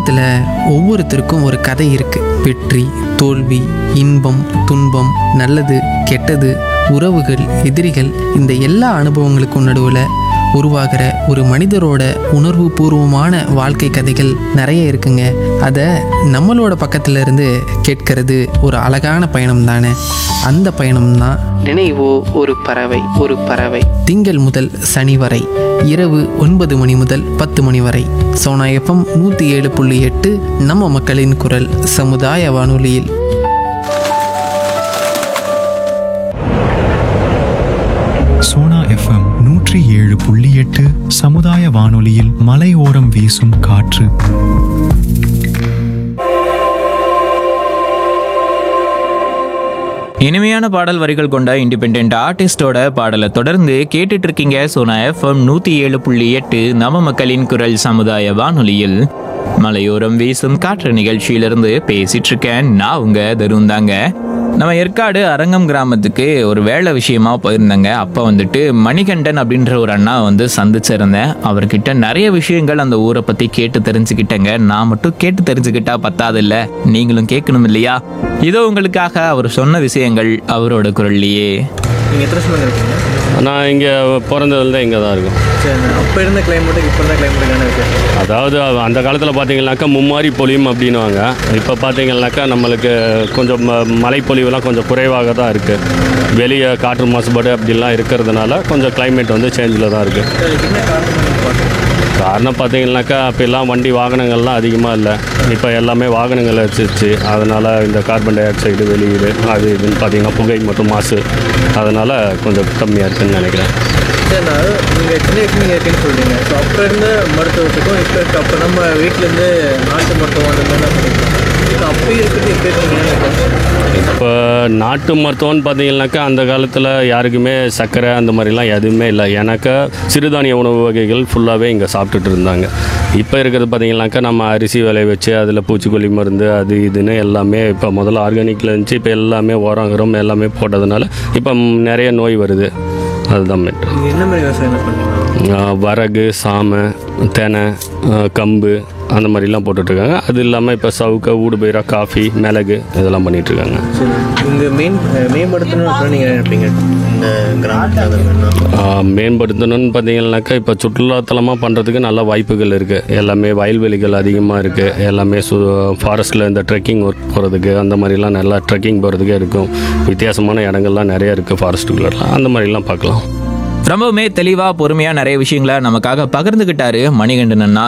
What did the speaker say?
உலகத்தில் ஒவ்வொருத்தருக்கும் ஒரு கதை இருக்கு வெற்றி தோல்வி இன்பம் துன்பம் நல்லது கெட்டது உறவுகள் எதிரிகள் இந்த எல்லா அனுபவங்களுக்கும் நடுவில் உருவாகிற ஒரு மனிதரோட உணர்வு பூர்வமான வாழ்க்கை கதைகள் நிறைய இருக்குங்க அதை நம்மளோட பக்கத்துல இருந்து கேட்கறது ஒரு அழகான பயணம் தானே அந்த பயணம் தான் நினைவோ ஒரு பறவை ஒரு பறவை திங்கள் முதல் சனி வரை இரவு ஒன்பது மணி முதல் பத்து மணி வரை சோனா எஃப்எம் நூற்றி ஏழு புள்ளி எட்டு நம்ம மக்களின் குரல் சமுதாய வானொலியில் சோனா எஃப்எம் நூற்றி ஏழு புள்ளி எட்டு சமுதாய வானொலியில் மலையோரம் வீசும் காற்று இனிமையான பாடல் வரிகள் கொண்ட இண்டிபெண்ட் ஆர்டிஸ்டோட பாடலை தொடர்ந்து கேட்டுட்டு இருக்கீங்க சோனா எஃப்எம் நூத்தி ஏழு புள்ளி எட்டு நம்ம மக்களின் குரல் சமுதாய வானொலியில் மலையோரம் வீசும் காற்று நிகழ்ச்சியிலிருந்து பேசிட்டு இருக்கேன் நான் உங்க தருண் தாங்க நம்ம ஏற்காடு அரங்கம் கிராமத்துக்கு ஒரு வேலை விஷயமா போயிருந்தேங்க அப்போ வந்துட்டு மணிகண்டன் அப்படின்ற ஒரு அண்ணா வந்து சந்திச்சிருந்தேன் அவர்கிட்ட நிறைய விஷயங்கள் அந்த ஊரை பத்தி கேட்டு தெரிஞ்சுக்கிட்டேங்க நான் மட்டும் கேட்டு தெரிஞ்சுக்கிட்டா பத்தாதில்ல நீங்களும் கேட்கணும் இல்லையா இதோ உங்களுக்காக அவர் சொன்ன விஷயங்கள் அவரோட குரல்லையே நீங்கள் எத்தனை வருஷமாக இருக்கீங்க நான் இங்கே பிறந்ததுலேருந்து இங்கே தான் இருக்கும் சரி அப்போ இருந்த கிளைமேட்டுக்கு இப்போ இருந்த கிளைமேட்டுக்கு என்ன இருக்குது அதாவது அந்த காலத்தில் பார்த்தீங்கன்னாக்கா மும்மாரி பொழியும் அப்படின்னுவாங்க இப்போ பார்த்தீங்கன்னாக்கா நம்மளுக்கு கொஞ்சம் ம- மழைப்பொழிவுலாம் கொஞ்சம் குறைவாக தான் இருக்குது வெளியே காற்று மாசுபாடு அப்படிலாம் இருக்கிறதுனால கொஞ்சம் climate வந்து சேஞ்சில் தான் இருக்குது அதுக்கு என்ன காரணம் பார்க்குறேன் காரணம் பார்த்தீங்கன்னாக்கா அப்போல்லாம் வண்டி வாகனங்கள்லாம் அதிகமாக இல்லை இப்போ எல்லாமே வாகனங்கள் வச்சிருச்சு அதனால் இந்த கார்பன் டை ஆக்சைடு வெளியீடு அது இதுன்னு பார்த்தீங்கன்னா புகை மற்றும் மாசு அதனால் கொஞ்சம் கம்மியாக இருக்குன்னு நினைக்கிறேன் சரி நான் நீங்கள் சின்ன வயசு நீங்கள் இருக்குன்னு சொல்கிறீங்க ஸோ அப்போ இருந்த மருத்துவத்துக்கும் இப்போ இருக்க அப்போ நம்ம வீட்டிலேருந்து நாட்டு மருத்துவம் அந்த மாதிரி தான் பண்ணிக்கலாம் ஸோ அப்போ இருக்கிறது இப்போ இருக்கீங்க இப்போ நாட்டு மருத்துவம்னு பார்த்தீங்கன்னாக்கா அந்த காலத்தில் யாருக்குமே சர்க்கரை அந்த மாதிரிலாம் எதுவுமே இல்லை எனக்கு சிறுதானிய உணவு வகைகள் ஃபுல்லாகவே இங்கே சாப்பிட்டுட்டு இருந்தாங்க இப்போ இருக்கிறது பார்த்தீங்கன்னாக்கா நம்ம அரிசி விளைய வச்சு அதில் பூச்சிக்கொல்லி மருந்து அது இதுன்னு எல்லாமே இப்போ முதல்ல ஆர்கானிக்கில் இருந்துச்சு இப்போ எல்லாமே உரம் கிரம் எல்லாமே போட்டதுனால இப்போ நிறைய நோய் வருது அதுதான் மேட்ரு நீங்கள் என்ன மாதிரி விவசாயம் பண்ணுறீங்க ஆஹ் வரகு சாமை தெனை ஆஹ் கம்பு அந்த மாதிரிலாம் போட்டுட்ருக்காங்க அது இல்லாமல் இப்போ சவுக்க ஊடுபயிரா காஃபி மிளகு இதெல்லாம் பண்ணிகிட்ருக்காங்க சரி இங்கே மெயின் மேம்படுத்தணும்னு அப்புறம் நீங்கள் நினைப்பீங்க இந்த கிராமத்தில் அந்த மாதிரிலாம் ஆஹ் மேம்படுத்தணும்னு பார்த்தீங்கன்னாக்கா இப்போ சுற்றுலாத்தலமாக பண்ணுறதுக்கு நல்ல வாய்ப்புகள் இருக்குது எல்லாமே வயல்வெளிகள் அதிகமாக இருக்குது எல்லாமே சு ஃபாரஸ்ட்டில் இந்த ட்ரெக்கிங் ஒர்க் போகிறதுக்கு அந்த மாதிரிலாம் நல்லா ட்ரெக்கிங் போகிறதுக்கே இருக்கும் வித்தியாசமான இடங்கள்லாம் நிறைய இருக்குது ஃபாரஸ்ட்டுக்குள்ளலாம் அந்த மாதிரிலாம் பார்க்கலாம் ரொம்பவுமே தெளிவா பொறுமையா நிறைய விஷயங்களை நமக்காக பகிர்ந்துகிட்டாரு மணிகண்டன் அண்ணா